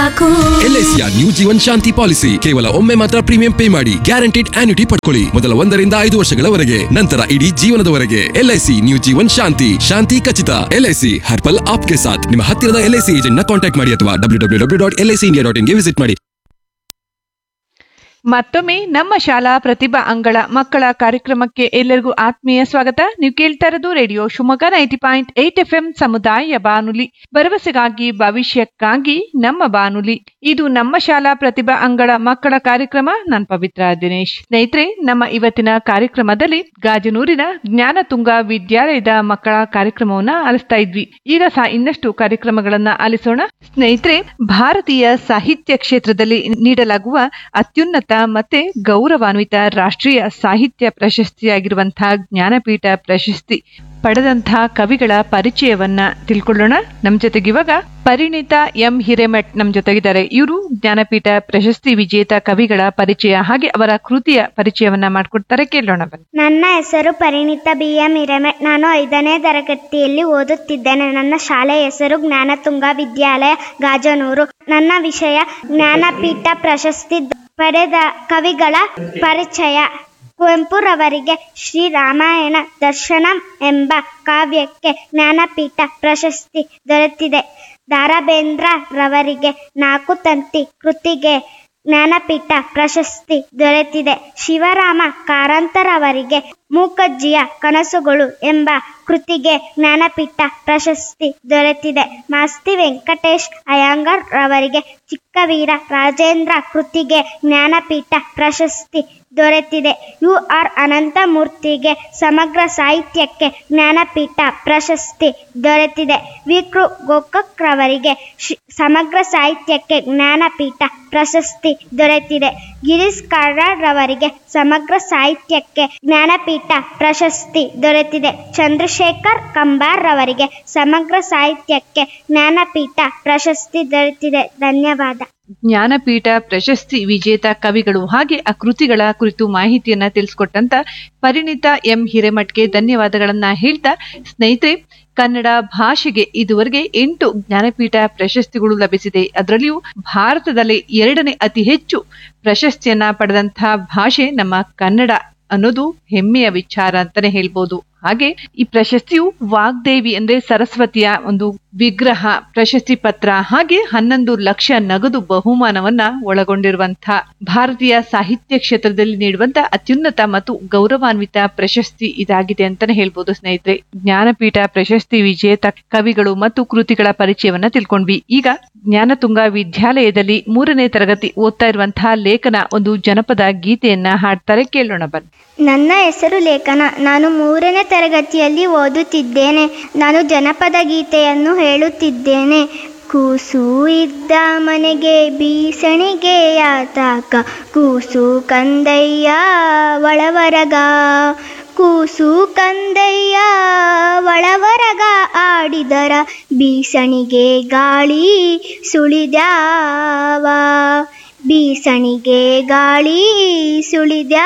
ಸಾಕು ಎಲ್ಐಸಿಯ new Jeevan Shanti policy ಕೇವಲ ಒಮ್ಮೆ ಮಾತ್ರ ಪ್ರೀಮಿಯಂ ಪೇ ಮಾಡಿ ಗ್ಯಾರಂಟಿಡ್ ಆನ್ಯುಟಿ ಪಡ್ಕೊಳ್ಳಿ ಮೊದಲ ಒಂದರಿಂದ ಐದು ವರ್ಷಗಳವರೆಗೆ ನಂತರ ಇಡೀ ಜೀವನದವರೆಗೆ ಎಲ್ಐಸಿ ನ್ಯೂ ಜೀವನ್ ಶಾಂತಿ ಶಾಂತಿ ಖಚಿತ ಎಲ್ಐಸಿ ಹರ್ಪಲ್ ಆಪ್ಗೆ ಸಾಥ್ ನಿಮ್ಮ ಹತ್ತಿರದ ಎಲ್ಐಸಿ ಏಜೆಂಟ್ ನ ಕಾಂಟ್ಯಾಕ್ಟ್ ಮಾಡಿ ಅಥವಾ W W W dot LIC India dot ಇನ್ಗೆ ವಿಸಿಟ್ ಮಾಡಿ ಮತ್ತೊಮ್ಮೆ ನಮ್ಮ ಶಾಲಾ ಪ್ರತಿಭಾ ಅಂಗಳ ಮಕ್ಕಳ ಕಾರ್ಯಕ್ರಮಕ್ಕೆ ಎಲ್ಲರಿಗೂ ಆತ್ಮೀಯ ಸ್ವಾಗತ ನೀವು ಕೇಳ್ತಾ ಇರೋದು radio Shivamogga ninety point eight F M ಸಮುದಾಯ ಬಾನುಲಿ ಭರವಸೆಗಾಗಿ ಭವಿಷ್ಯಕ್ಕಾಗಿ ನಮ್ಮ ಬಾನುಲಿ ಇದು ನಮ್ಮ ಶಾಲಾ ಪ್ರತಿಭಾ ಅಂಗಳ ಮಕ್ಕಳ ಕಾರ್ಯಕ್ರಮ ನಾನ್ ಪವಿತ್ರ ದಿನೇಶ್ ಸ್ನೇಹಿತರೆ ನಮ್ಮ ಇವತ್ತಿನ ಕಾರ್ಯಕ್ರಮದಲ್ಲಿ ಗಾಜನೂರಿನ ಜ್ಞಾನತುಂಗ ವಿದ್ಯಾಲಯದ ಮಕ್ಕಳ ಕಾರ್ಯಕ್ರಮವನ್ನ ಆಲಿಸ್ತಾ ಇದ್ವಿ ಈಗ ಸಹ ಇನ್ನಷ್ಟು ಕಾರ್ಯಕ್ರಮಗಳನ್ನ ಆಲಿಸೋಣ ಸ್ನೇಹಿತರೆ ಭಾರತೀಯ ಸಾಹಿತ್ಯ ಕ್ಷೇತ್ರದಲ್ಲಿ ನೀಡಲಾಗುವ ಅತ್ಯುನ್ನತ ಮತ್ತೆ ಗೌರವಾನ್ವಿತ ರಾಷ್ಟ್ರೀಯ ಸಾಹಿತ್ಯ ಪ್ರಶಸ್ತಿಯಾಗಿರುವಂತಹ ಜ್ಞಾನಪೀಠ ಪ್ರಶಸ್ತಿ ಪಡೆದಂತಹ ಕವಿಗಳ ಪರಿಚಯವನ್ನ ತಿಳ್ಕೊಳ್ಳೋಣ ನಮ್ ಜೊತೆಗೆ ಇವಾಗ ಪರಿಣಿತ ಎಂ ಹಿರೇಮಠ್ ನಮ್ ಜೊತೆಗಿದ್ದಾರೆ ಇವರು ಜ್ಞಾನಪೀಠ ಪ್ರಶಸ್ತಿ ವಿಜೇತ ಕವಿಗಳ ಪರಿಚಯ ಹಾಗೆ ಅವರ ಕೃತಿಯ ಪರಿಚಯವನ್ನ ಮಾಡ್ಕೊಡ್ತಾರೆ ಕೇಳೋಣ ಬನ್ನಿ ನನ್ನ ಹೆಸರು ಪರಿಣಿತ ಬಿ ಎಂ ಹಿರೇಮಠ್ ನಾನು ಐದನೇ ತರಗತಿಯಲ್ಲಿ ಓದುತ್ತಿದ್ದೇನೆ ನನ್ನ ಶಾಲೆಯ ಹೆಸರು ಜ್ಞಾನತುಂಗ ವಿದ್ಯಾಲಯ ಗಾಜನೂರು ನನ್ನ ವಿಷಯ ಜ್ಞಾನಪೀಠ ಪ್ರಶಸ್ತಿ ಪಡೆದ ಕವಿಗಳ ಪರಿಚಯ ಕುವೆಂಪುರವರಿಗೆ ಶ್ರೀರಾಮಾಯಣ ದರ್ಶನಂ ಎಂಬ ಕಾವ್ಯಕ್ಕೆ ಜ್ಞಾನಪೀಠ ಪ್ರಶಸ್ತಿ ದೊರೆತಿದೆ ದಾರಾಬೇಂದ್ರ ರವರಿಗೆ ನಾಲ್ಕು ತಂತಿ ಕೃತಿಗೆ ಜ್ಞಾನಪೀಠ ಪ್ರಶಸ್ತಿ ದೊರೆತಿದೆ ಶಿವರಾಮ ಕಾರಂತರವರಿಗೆ ಮೂಕಜ್ಜಿಯ ಕನಸುಗಳು ಎಂಬ ಕೃತಿಗೆ ಜ್ಞಾನಪೀಠ ಪ್ರಶಸ್ತಿ ದೊರೆತಿದೆ ಮಾಸ್ತಿ ವೆಂಕಟೇಶ್ ಅಯ್ಯಂಗಾರ್ ರವರಿಗೆ ಚಿಕ್ಕವೀರ ರಾಜೇಂದ್ರ ಕೃತಿಗೆ ಜ್ಞಾನಪೀಠ ಪ್ರಶಸ್ತಿ ದೊರೆತಿದೆ ಯು ಆರ್ ಅನಂತಮೂರ್ತಿಗೆ ಸಮಗ್ರ ಸಾಹಿತ್ಯಕ್ಕೆ ಜ್ಞಾನಪೀಠ ಪ್ರಶಸ್ತಿ ದೊರೆತಿದೆ ವಿ ಕೃ ಗೋಕಾಕ್ ರವರಿಗೆ ಶಿ- ಸಮಗ್ರ ಸಾಹಿತ್ಯಕ್ಕೆ ಜ್ಞಾನಪೀಠ ಪ್ರಶಸ್ತಿ ದೊರೆತಿದೆ ಗಿರೀಶ್ ಕಾರ್ನಾಡ್ ರವರಿಗೆ ಸಮಗ್ರ ಸಾಹಿತ್ಯಕ್ಕೆ ಜ್ಞಾನಪೀಠ ಪ್ರಶಸ್ತಿ ದೊರೆತಿದೆ ಚಂದ್ರಶೇಖರ್ ಕಂಬಾರ್ ರವರಿಗೆ ಸಮಗ್ರ ಸಾಹಿತ್ಯಕ್ಕೆ ಜ್ಞಾನಪೀಠ ಪ್ರಶಸ್ತಿ ದೊರೆತಿದೆ ಧನ್ಯವಾದ ಜ್ಞಾನಪೀಠ ಪ್ರಶಸ್ತಿ ವಿಜೇತ ಕವಿಗಳು ಹಾಗೆ ಆ ಕೃತಿಗಳ ಕುರಿತು ಮಾಹಿತಿಯನ್ನ ತಿಳಿಸ್ಕೊಟ್ಟಂತ ಪರಿಣಿತ ಎಂ ಹಿರೇಮಠ್ಗೆ ಧನ್ಯವಾದಗಳನ್ನ ಹೇಳ್ತಾ ಸ್ನೇಹಿತರೆ ಕನ್ನಡ ಭಾಷೆಗೆ ಇದುವರೆಗೆ ಎಂಟು ಜ್ಞಾನಪೀಠ ಪ್ರಶಸ್ತಿಗಳು ಲಭಿಸಿದೆ ಅದರಲ್ಲಿಯೂ ಭಾರತದಲ್ಲಿ ಎರಡನೇ ಅತಿ ಹೆಚ್ಚು ಪ್ರಶಸ್ತಿಯನ್ನ ಪಡೆದಂತಹ ಭಾಷೆ ನಮ್ಮ ಕನ್ನಡ ಅನ್ನೋದು ಹೆಮ್ಮೆಯ ವಿಚಾರ ಅಂತಾನೆ ಹೇಳ್ಬೋದು ಹಾಗೆ ಈ ಪ್ರಶಸ್ತಿಯು ವಾಗ್ದೇವಿ ಅಂದ್ರೆ ಸರಸ್ವತಿಯ ಒಂದು ವಿಗ್ರಹ ಪ್ರಶಸ್ತಿ ಪತ್ರ ಹಾಗೆ ಹನ್ನೊಂದು ಲಕ್ಷ ನಗದು ಬಹುಮಾನವನ್ನ ಒಳಗೊಂಡಿರುವಂತಹ ಭಾರತೀಯ ಸಾಹಿತ್ಯ ಕ್ಷೇತ್ರದಲ್ಲಿ ನೀಡುವಂತ ಅತ್ಯುನ್ನತ ಮತ್ತು ಗೌರವಾನ್ವಿತ ಪ್ರಶಸ್ತಿ ಇದಾಗಿದೆ ಅಂತಾನೆ ಹೇಳ್ಬೋದು ಸ್ನೇಹಿತರೆ ಜ್ಞಾನಪೀಠ ಪ್ರಶಸ್ತಿ ವಿಜೇತ ಕವಿಗಳು ಮತ್ತು ಕೃತಿಗಳ ಪರಿಚಯವನ್ನ ತಿಳ್ಕೊಂಡ್ವಿ ಈಗ ಜ್ಞಾನತುಂಗ ವಿದ್ಯಾಲಯದಲ್ಲಿ ಮೂರನೇ ತರಗತಿ ಓದ್ತಾ ಇರುವಂತಹ ಲೇಖನ ಒಂದು ಜನಪದ ಗೀತೆಯನ್ನ ಹಾಡ್ತಾರೆ ಕೇಳೋಣ ಬನ್ನಿ ನನ್ನ ಹೆಸರು ಲೇಖನ ನಾನು ಮೂರನೇ ತರಗತಿಯಲ್ಲಿ ಓದುತ್ತಿದ್ದೇನೆ ನಾನು ಜನಪದ ಗೀತೆಯನ್ನು ಹೇಳುತ್ತಿದ್ದೇನೆ ಕೂಸು ಇದ್ದ ಮನೆಗೆ ಬೀಸಣಿಗೆ ಆತಾಕ ಕೂಸು ಕಂದಯ್ಯ ಒಳವರಗ ಕೂಸು ಕಂದಯ್ಯ ಒಳವರಗ ಆಡಿದರ ಬೀಸಣಿಗೆ ಗಾಳಿ ಸುಳಿದ್ಯಾವ ಬೀಸಣಿಗೆ ಗಾಳಿ ಸುಳಿದ್ಯಾವ